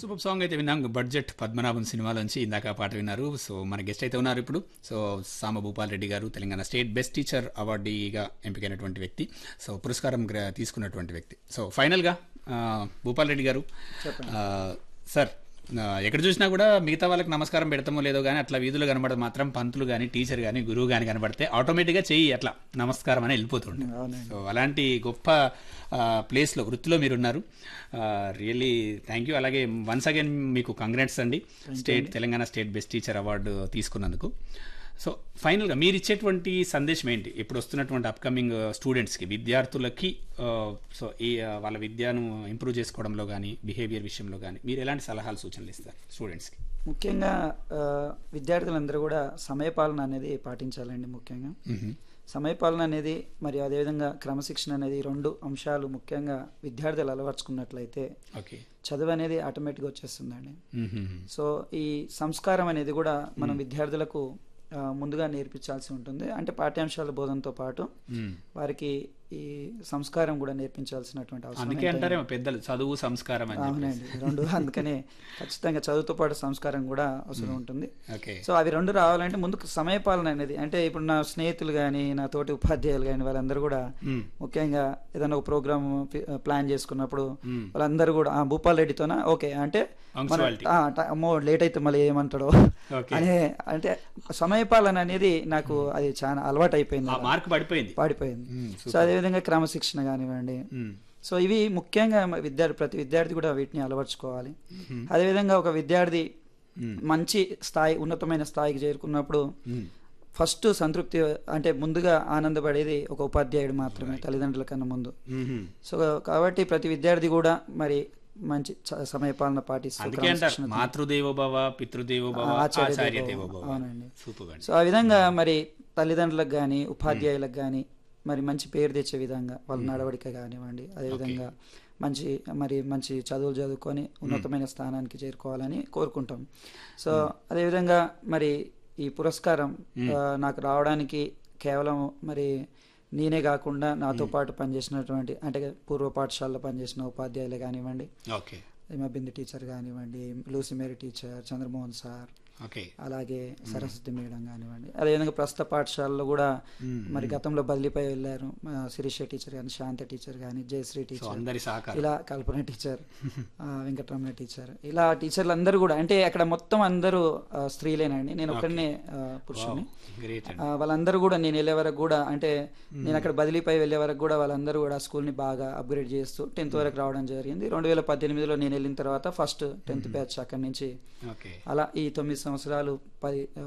Super song అయితే విన్నాం budget Padmanabham సినిమాలోంచి ఇందాక ఆ పాట విన్నారు సో మన గెస్ట్ అయితే ఉన్నారు ఇప్పుడు సో సామ భూపాల్ రెడ్డి గారు తెలంగాణ స్టేట్ బెస్ట్ టీచర్ అవార్డీగా ఎంపికైనటువంటి వ్యక్తి సో పురస్కారం గ్ర- తీసుకున్నటువంటి వ్యక్తి సో ఫైనల్గా ఆ, భూపాల్ రెడ్డి గారు ఆ, సార్ ఆ, ఎక్కడ చూసినా కూడా మిగతా వాళ్ళకి నమస్కారం పెడతామో లేదో కానీ అట్లా వీధులు కనబడదు మాత్రం పంతులు కానీ టీచర్ కానీ గురువు కానీ కనబడితే ఆటోమేటిక్గా చెయ్యి అట్లా నమస్కారం అని వెళ్ళిపోతుండే అవునండి సో అలాంటి గొప్ప ప్లేస్లో వృత్తిలో మీరున్నారు రియల్లీ థ్యాంక్ యూ అలాగే వన్స్ అగైన్ మీకు కంగ్రాట్స్ అండి state Telangana state best teacher award తీసుకున్నందుకు సో ఫైనల్గా మీరు ఇచ్చేటువంటి సందేశం ఏంటి ఇప్పుడు వస్తున్నటువంటి అప్కమింగ్ స్టూడెంట్స్కి విద్యార్థులకి ఆ, సో ఈ ఆ, వాళ్ళ విద్యను ఇంప్రూవ్ చేసుకోవడంలో కానీ బిహేవియర్ విషయంలో కానీ మీరు ఎలాంటి సలహాలు సూచనలు ఇస్తారు స్టూడెంట్స్కి ముఖ్యంగా ఆ, విద్యార్థులందరూ కూడా సమయపాలన అనేది పాటించాలండి ముఖ్యంగా సమయపాలన అనేది మరి అదేవిధంగా క్రమశిక్షణ అనేది ఈ రెండు అంశాలు ముఖ్యంగా విద్యార్థులు అలవర్చుకున్నట్లయితే ఓకే చదువు అనేది ఆటోమేటిక్గా వచ్చేస్తుందండి సో ఈ సంస్కారం అనేది కూడా మనం విద్యార్థులకు ఆ, ముందుగా నేర్పించాల్సి ఉంటుంది అంటే పాఠ్యాంశాల బోధనతో పాటు వారికి ఈ సంస్కారం కూడా నేర్పించాల్సినటువంటి అవసరం అందుకే అంటారేమో పెద్దలు చదువు సంస్కారం అని చెప్పి అవునండి రెండు అందుకనే ఖచ్చితంగా చదువుతో పాటు సంస్కారం కూడా అవసరం ఉంటుంది ఓకే సో అవి రెండు రావాలంటే ముందుకు సమయపాలన అనేది అంటే ఇప్పుడు నా స్నేహితులు కానీ నా తోటి ఉపాధ్యాయులు కానీ వాళ్ళందరూ కూడా మ్మ్. ముఖ్యంగా ఏదైనా ఒక ప్రోగ్రామ్ ప్లాన్ చేసుకున్నప్పుడు మ్మ్. వాళ్ళందరూ కూడా ఆ భూపాల్ రెడ్డితోనా ఓకే అంటే మన- Punctuality. ఆ, ట- అమ్మో లేట్ అయితే మళ్ళీ ఏమంటాడో ఓకే. అనే అంటే సమయపాలన అనేది నాకు అది చాలా అలవాటు అయిపోయింది ఆ మార్క్ పడిపోయింది పాడిపోయింది మ్మ్, సో అదేవిధంగా క్రమశిక్షణ కానివ్వండి మ్మ్. సో ఇవి ముఖ్యంగా విద్యార్థి ప్రతి విద్యార్థి కూడా వీటిని అలవర్చుకోవాలి అదేవిధంగా ఒక విద్యార్థి మ్మ్. మంచి స్థాయి ఉన్నతమైన స్థాయికి చేరుకున్నప్పుడు మ్మ్. ఫస్ట్ సంతృప్తి అంటే ముందుగా ఆనందపడేది ఒక ఉపాధ్యాయుడు మాత్రమే తల్లిదండ్రుల కన్నా ముందు మ్మ్. సో కాబట్టి ప్రతి విద్యార్థి కూడా మరి మంచి చ- సమయపాలన పాటిస్తూ అందుకే అంటారు క్రమశిక్షణ మాతృదేవో భవ పితృదేవో భవ ఆ, ఆచార్య ఆచార్య దేవో దేవో భవ. భవ అవునండి. సూపర్ అండి సో ఆ విధంగా మరి తల్లిదండ్రులకు కానీ ఉపాధ్యాయులకు కానీ మరి మంచి పేరు తెచ్చే విధంగా వాళ్ళ నడవడిక కానివ్వండి అదేవిధంగా మంచి మరి మంచి చదువులు చదువుకొని ఉన్నతమైన స్థానానికి చేరుకోవాలని కోరుకుంటాం సో అదేవిధంగా మరి ఈ పురస్కారం ఆ, నాకు రావడానికి కేవలం మరి నేనే కాకుండా నాతో పాటు పనిచేసినటువంటి అంటే పూర్వ పాఠశాలలో పనిచేసిన ఉపాధ్యాయులు కానివ్వండి ఓకే హిమబింది టీచర్ కానివ్వండి Lucy Mary teacher Chandramohan sir okay అలాగే సరస్వతి మేడం కానివ్వండి అదేవిధంగా ప్రస్తుత పాఠశాలలో కూడా మరి గతంలో బదిలీపై వెళ్ళారు మా శిరీష టీచర్ కానీ శాంత టీచర్ కానీ జయశ్రీ సో టీచర్ అందరి సహకారం ఇలా కల్పన టీచర్ ఆ, వెంకటరమణ టీచర్ ఇలా టీచర్లు అందరూ కూడా అంటే అక్కడ మొత్తం అందరూ ఆ, స్త్రీలేనండి నేను ఒక్కడనే పురుషుని గ్రేట్ అండి ఆ, వాళ్ళందరూ కూడా నేను వెళ్ళే వరకు కూడా అంటే నేను అక్కడ బదిలీపై వెళ్ళే వరకు కూడా వాళ్ళందరూ కూడా స్కూల్ని బాగా అప్గ్రేడ్ చేస్తూ టెన్త్ వరకు రావడం జరిగింది రెండు వేల పద్దెనిమిదిలో నేను వెళ్ళిన తర్వాత ఫస్ట్ టెన్త్ బ్యాచ్ అక్కడి నుంచి ఓకే అలా ఈ తొమ్మిది సంవత్సరాలు పది